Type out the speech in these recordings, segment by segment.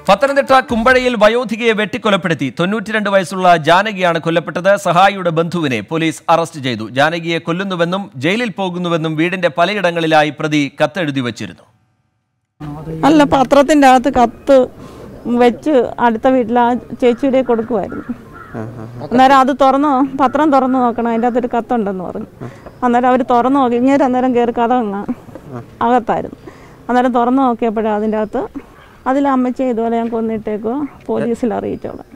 പത്തനംതിട്ട കുമ്പഴയിൽ വയോധികയെ വെട്ടിക്കൊലപ്പെടുത്തി തൊണ്ണൂറ്റിരണ്ട് വയസ്സുള്ള ജാനകിയാണ് കൊല്ലപ്പെട്ടത് സഹായിയുടെ ബന്ധുവിനെ പോലീസ് അറസ്റ്റ് ചെയ്തു ജാനകിയെ കൊല്ലുന്നുവെന്നും ജയിലിൽ പോകുന്നുവെന്നും വീടിന്റെ പലയിടങ്ങളിലായി പ്രതി കത്തെഴുതി വച്ചിരുന്നു അല്ല പത്രത്തിൻ്റെ അകത്ത് കത്ത് വെച്ച് അടുത്ത വീട്ടിൽ ആ ചേച്ചിയുടെ കൊടുക്കുമായിരുന്നു അന്നേരം അത് തുറന്നു പത്രം തുറന്നു നോക്കണം അതിൻ്റെ അകത്തൊരു കത്തുണ്ടെന്ന് പറഞ്ഞു അന്നേരം അവർ തുറന്നു നോക്കി ഇങ്ങനെ അന്നേരം കയറി കഥ അങ്ങ് അകത്തായിരുന്നു അന്നേരം തുറന്നു നോക്കിയപ്പോഴേ അതിൻ്റെ അകത്ത് അതിൽ അമ്മച്ചി ഇതുപോലെ ഞാൻ കൊന്നിട്ടേക്കോ പോലീസിൽ അറിയിച്ചോളാം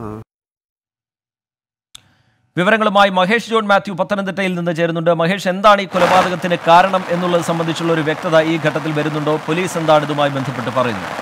വിവരങ്ങളുമായി മഹേഷ് ജോൺ മാത്യു പത്തനംതിട്ടയിൽ നിന്ന് ചേരുന്നുണ്ട് മഹേഷ് എന്താണ് ഈ കൊലപാതകത്തിന് കാരണം എന്നുള്ളത് സംബന്ധിച്ചുള്ള ഒരു വ്യക്തത ഈ ഘട്ടത്തിൽ വരുന്നുണ്ടോ പോലീസ് എന്താണ് ഇതുമായി ബന്ധപ്പെട്ട് പറയുന്നത്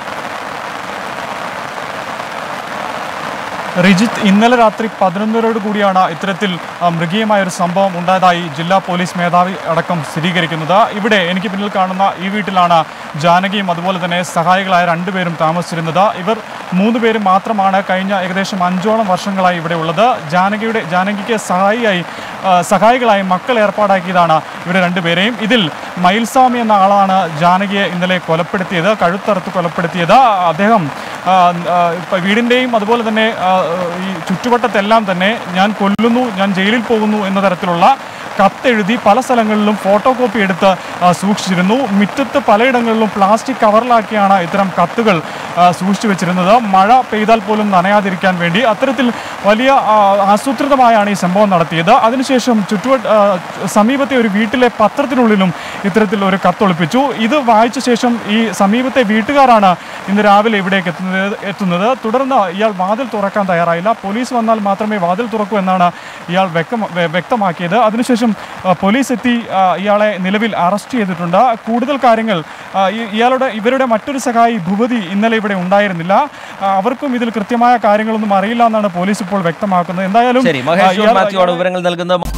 റിജിത്ത് ഇന്നലെ രാത്രി പതിനൊന്നരോട് കൂടിയാണ് ഇത്തരത്തിൽ ആ, മൃഗീയമായ ഒരു സംഭവം ഉണ്ടായതായി ജില്ലാ പോലീസ് മേധാവി അടക്കം സ്ഥിരീകരിക്കുന്നത് ഇവിടെ എനിക്ക് പിന്നിൽ കാണുന്ന ഈ വീട്ടിലാണ് ജാനകിയും അതുപോലെ തന്നെ സഹായികളായ രണ്ടുപേരും താമസിച്ചിരുന്നത് ഇവർ മൂന്ന് പേരും മാത്രമാണ് കഴിഞ്ഞ ഏകദേശം അഞ്ചോളം വർഷങ്ങളായി ഇവിടെ ഉള്ളത് ജാനകിയുടെ ജാനകിക്ക് സഹായിയായി ആ, സഹായികളായി മക്കൾ ഏർപ്പാടാക്കിയതാണ് ഇവരെ രണ്ടുപേരെയും ഇതിൽ മയിൽസ്വാമി എന്ന ആളാണ് ജാനകിയെ ഇന്നലെ കൊലപ്പെടുത്തിയത് കഴുത്തറുത്ത് കൊലപ്പെടുത്തിയത് അദ്ദേഹം ആ, ആ, ഇപ്പ വീടിൻ്റെയും അതുപോലെ തന്നെ ആ, ഈ ചുറ്റുവട്ടത്തെല്ലാം തന്നെ ഞാൻ കൊല്ലുന്നു ഞാൻ ജയിലിൽ പോകുന്നു എന്ന തരത്തിലുള്ള കത്തെഴുതി പല സ്ഥലങ്ങളിലും ഫോട്ടോ കോപ്പി എടുത്ത് ആ, സൂക്ഷിച്ചിരുന്നു മുറ്റത്ത് പലയിടങ്ങളിലും പ്ലാസ്റ്റിക് കവറിലാക്കിയാണ് ഇത്തരം കത്തുകൾ ആ, സൂക്ഷിച്ചു വെച്ചിരുന്നത് മഴ പെയ്താൽ പോലും നനയാതിരിക്കാൻ വേണ്ടി അത്തരത്തിൽ വലിയ ആ, ആസൂത്രിതമായാണ് ഈ സംഭവം നടത്തിയത് അതിനുശേഷം ചുറ്റുവട്ട ആ, സമീപത്തെ ഒരു വീട്ടിലെ പത്രത്തിനുള്ളിലും ഇത്തരത്തിൽ ഒരു കത്തൊളിപ്പിച്ചു ഇത് വായിച്ച ശേഷം ഈ സമീപത്തെ വീട്ടുകാരാണ് ഇന്ന് രാവിലെ ഇവിടേക്ക് എത്തുന്നത് എത്തുന്നത് തുടർന്ന് ഇയാൾ വാതിൽ തുറക്കാൻ തയ്യാറായില്ല പോലീസ് വന്നാൽ മാത്രമേ വാതിൽ തുറക്കൂ എന്നാണ് ഇയാൾ വ്യക്തമ- വ്യ- വ്യക്തമാക്കിയത് അതിനുശേഷം ആ, പോലീസ് എത്തി ആ, ഇയാളെ നിലവിൽ അറസ്റ്റ് ചെയ്തിട്ടുണ്ട് കൂടുതൽ കാര്യങ്ങൾ ആ, ഈ- ഇയാളുടെ ഇവരുടെ മറ്റൊരു സഹായി ഭൂപതി ഇന്നലെ ഇവിടെ ഉണ്ടായിരുന്നില്ല ആ, അവർക്കും ഇതിൽ കൃത്യമായ കാര്യങ്ങളൊന്നും അറിയില്ല എന്നാണ് പോലീസ് ഇപ്പോൾ വ്യക്തമാക്കുന്നത് എന്തായാലും ശരി ആ, മഹേഷ് ജോൺ ഇയാൾ- മാത്യു ആണ് വിവരങ്ങൾ നൽകുന്നത്